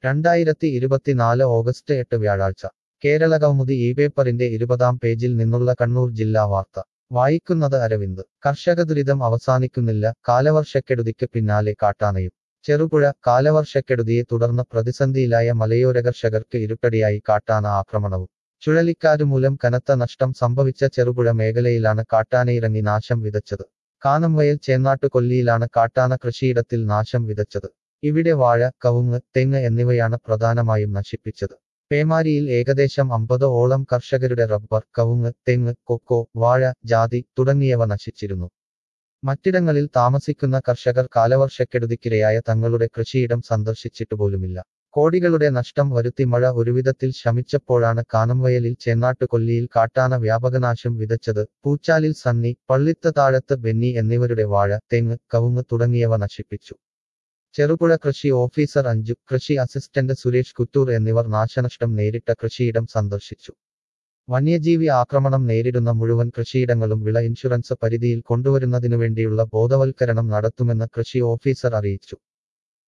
രണ്ടായിരത്തി ഇരുപത്തിനാല് ഓഗസ്റ്റ് എട്ട് വ്യാഴാഴ്ച കേരള കൗമുദി ഈ പേപ്പറിന്റെ ഇരുപതാം പേജിൽ നിന്നുള്ള കണ്ണൂർ ജില്ലാ വാർത്ത വായിക്കുന്നത് അരവിന്ദ് കർഷക ദുരിതം അവസാനിക്കുന്നില്ല കാലവർഷക്കെടുതിക്ക് പിന്നാലെ കാട്ടാനയും ചെറുപുഴ കാലവർഷക്കെടുതിയെ തുടർന്ന് പ്രതിസന്ധിയിലായ മലയോര കർഷകർക്ക് ഇരുട്ടടിയായി കാട്ടാന ആക്രമണവും ചുഴലിക്കാറ്റുമൂലം കനത്ത നഷ്ടം സംഭവിച്ച ചെറുപുഴ മേഖലയിലാണ് കാട്ടാനയിറങ്ങി നാശം വിതച്ചത് കാനംവയൽ ചേന്നാട്ടു കൊല്ലിയിലാണ് കാട്ടാന കൃഷിയിടത്തിൽ നാശം വിതച്ചത് ഇവിടെ വാഴ കവുങ്ങ് തെങ്ങ് എന്നിവയാണ് പ്രധാനമായും നശിപ്പിച്ചത് പേമാരിയിൽ ഏകദേശം അമ്പത് ഓളം കർഷകരുടെ റബ്ബർ കവുങ്ങ് തെങ്ങ് കൊക്കോ വാഴ ജാതി തുടങ്ങിയവ നശിച്ചിരുന്നു മറ്റിടങ്ങളിൽ താമസിക്കുന്ന കർഷകർ കാലവർഷക്കെടുതിക്കിരയായ തങ്ങളുടെ കൃഷിയിടം സന്ദർശിച്ചിട്ട് പോലുമില്ല കോടികളുടെ നഷ്ടം വരുത്തി മഴ ഒരുവിധത്തിൽ ശമിച്ചപ്പോഴാണ് കാനംവയലിൽ ചേന്നാട്ടു കൊല്ലിയിൽ കാട്ടാന വ്യാപകനാശം വിതച്ചത് പൂച്ചാലിൽ സണ്ണി പള്ളിത്ത താഴത്ത് ബെന്നി എന്നിവരുടെ വാഴ തെങ്ങ് കവുങ്ങ് തുടങ്ങിയവ നശിപ്പിച്ചു ചെറുപുഴ കൃഷി ഓഫീസർ അഞ്ജു കൃഷി അസിസ്റ്റന്റ് സുരേഷ് കുറ്റൂർ എന്നിവർ നാശനഷ്ടം നേരിട്ട കൃഷിയിടം സന്ദർശിച്ചു വന്യജീവി ആക്രമണം നേരിടുന്ന മുഴുവൻ കൃഷിയിടങ്ങളും വിള ഇൻഷുറൻസ് പരിധിയിൽ കൊണ്ടുവരുന്നതിനുവേണ്ടിയുള്ള ബോധവൽക്കരണം നടത്തുമെന്ന് കൃഷി ഓഫീസർ അറിയിച്ചു